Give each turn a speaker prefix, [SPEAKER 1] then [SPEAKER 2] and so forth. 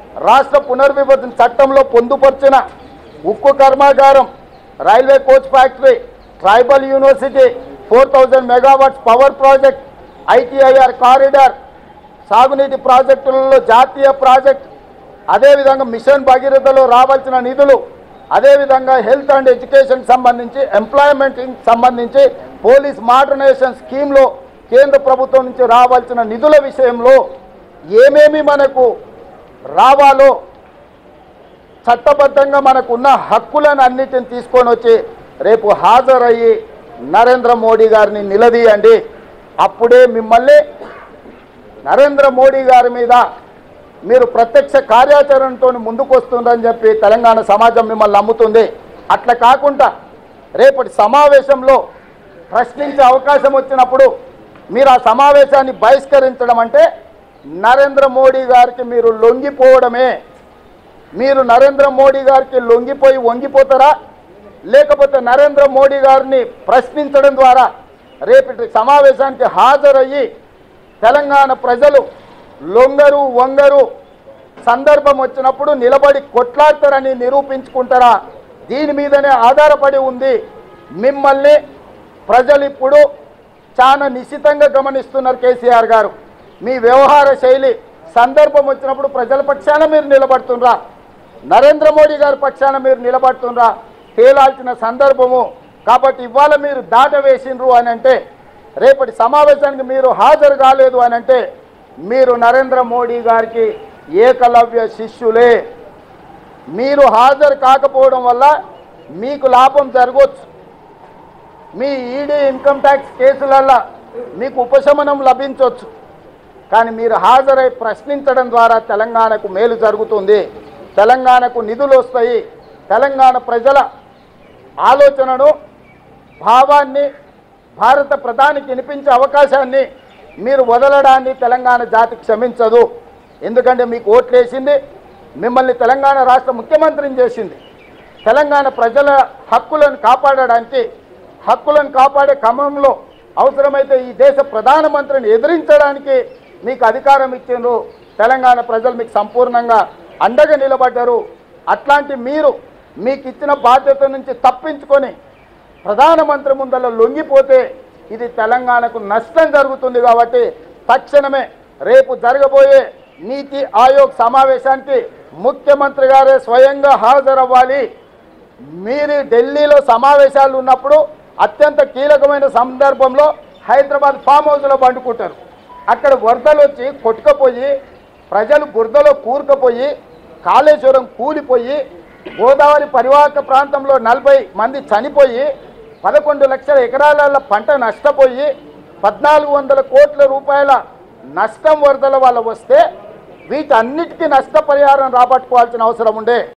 [SPEAKER 1] రాష్ట్ర పునర్విభజన చట్టంలో పొందుపరిచిన ఉక్కు కర్మాగారం railway coach factory tribal university four thousand megawatts power project ITIR corridor సాగునీటి ప్రాజెక్టులలో జాతీయ ప్రాజెక్ట్ అదేవిధంగా మిషన్ భగీరథలో రావాల్సిన నిధులు అదేవిధంగా హెల్త్ అండ్ ఎడ్యుకేషన్ సంబంధించి ఎంప్లాయ్మెంట్ సంబంధించి పోలీస్ మోడర్నైజేషన్ స్కీమ్లో కేంద్ర ప్రభుత్వం నుంచి రావాల్సిన నిధుల విషయంలో ఏమేమి మనకు రావాలో చట్టబద్ధంగా మనకున్న హక్కులను అన్నిటిని తీసుకొని వచ్చి రేపు హాజరయ్యి నరేంద్ర మోడీ గారిని నిలదీయండి అప్పుడే మిమ్మల్ని నరేంద్ర మోడీ గారి మీద మీరు ప్రత్యక్ష కార్యాచరణతో ముందుకు వస్తుందని చెప్పి తెలంగాణ సమాజం మిమ్మల్ని నమ్ముతుంది అట్లా కాకుండా రేపటి సమావేశంలో ప్రశ్నించే అవకాశం వచ్చినప్పుడు మీరు ఆ సమావేశాన్ని బహిష్కరించడం అంటే నరేంద్ర మోడీ గారికి మీరు లొంగిపోవడమే మీరు నరేంద్ర మోడీ గారికి లొంగిపోయి వంగిపోతారా లేకపోతే నరేంద్ర మోడీ గారిని ప్రశ్నించడం ద్వారా రేపటి సమావేశానికి హాజరయ్యి తెలంగాణ ప్రజలు లొంగరు వంగరు సందర్భం వచ్చినప్పుడు నిలబడి కొట్లాడతారని నిరూపించుకుంటారా దీని మీదనే ఆధారపడి ఉంది మిమ్మల్ని ప్రజలు ఇప్పుడు చాలా నిశ్చితంగా గమనిస్తున్నారు కేసీఆర్ గారు మీ వ్యవహార శైలి సందర్భం వచ్చినప్పుడు ప్రజల పక్షాన మీరు నిలబడుతుండ్రా నరేంద్ర మోడీ గారి పక్షాన మీరు నిలబడుతుండ్రా తేలాల్సిన సందర్భము కాబట్టి ఇవాళ మీరు దాట వేసిండ్రు అని అంటే రేపటి సమావేశానికి మీరు హాజరు కాలేదు అని అంటే మీరు నరేంద్ర మోడీ గారికి ఏకలవ్య శిష్యులే మీరు హాజరు కాకపోవడం వల్ల మీకు లాభం జరగవచ్చు మీ ఈడీ ఇన్కమ్ ట్యాక్స్ కేసులల్లో మీకు ఉపశమనం లభించవచ్చు కానీ మీరు హాజరై ప్రశ్నించడం ద్వారా తెలంగాణకు మేలు జరుగుతుంది తెలంగాణకు నిధులు వస్తాయి తెలంగాణ ప్రజల ఆలోచనను భావాన్ని భారత ప్రధానికి వినిపించే అవకాశాన్ని మీరు వదలడాన్ని తెలంగాణ జాతి క్షమించదు ఎందుకంటే మీకు ఓట్లేసింది మిమ్మల్ని తెలంగాణ రాష్ట్ర ముఖ్యమంత్రిని చేసింది తెలంగాణ ప్రజల హక్కులను కాపాడడానికి హక్కులను కాపాడే క్రమంలో అవసరమైతే ఈ దేశ ప్రధానమంత్రిని ఎదిరించడానికి మీకు అధికారం ఇచ్చిండ్రు తెలంగాణ ప్రజలు మీకు సంపూర్ణంగా అండగా నిలబడ్డారు అట్లాంటి మీరు మీకు ఇచ్చిన బాధ్యత నుంచి తప్పించుకొని ప్రధానమంత్రి ముందర లొంగిపోతే ఇది తెలంగాణకు నష్టం జరుగుతుంది కాబట్టి తక్షణమే రేపు జరగబోయే నీతి ఆయోగ్ సమావేశానికి ముఖ్యమంత్రి గారే స్వయంగా హాజరవ్వాలి మీరు ఢిల్లీలో సమావేశాలు ఉన్నప్పుడు అత్యంత కీలకమైన సందర్భంలో హైదరాబాద్ ఫామ్ హౌస్లో పండుకుంటారు అక్కడ వరదలు వచ్చి కొట్టుకపోయి ప్రజలు బురదలో కూరుకుపోయి కాళేశ్వరం కూలిపోయి గోదావరి పరివాహక ప్రాంతంలో నలభై మంది చనిపోయి పదకొండు లక్షల ఎకరాల పంట నష్టపోయి పద్నాలుగు వందల కోట్ల రూపాయల నష్టం వరదల వల్ల వస్తే వీటన్నిటికీ నష్టపరిహారం రాబట్టుకోవాల్సిన అవసరం ఉండే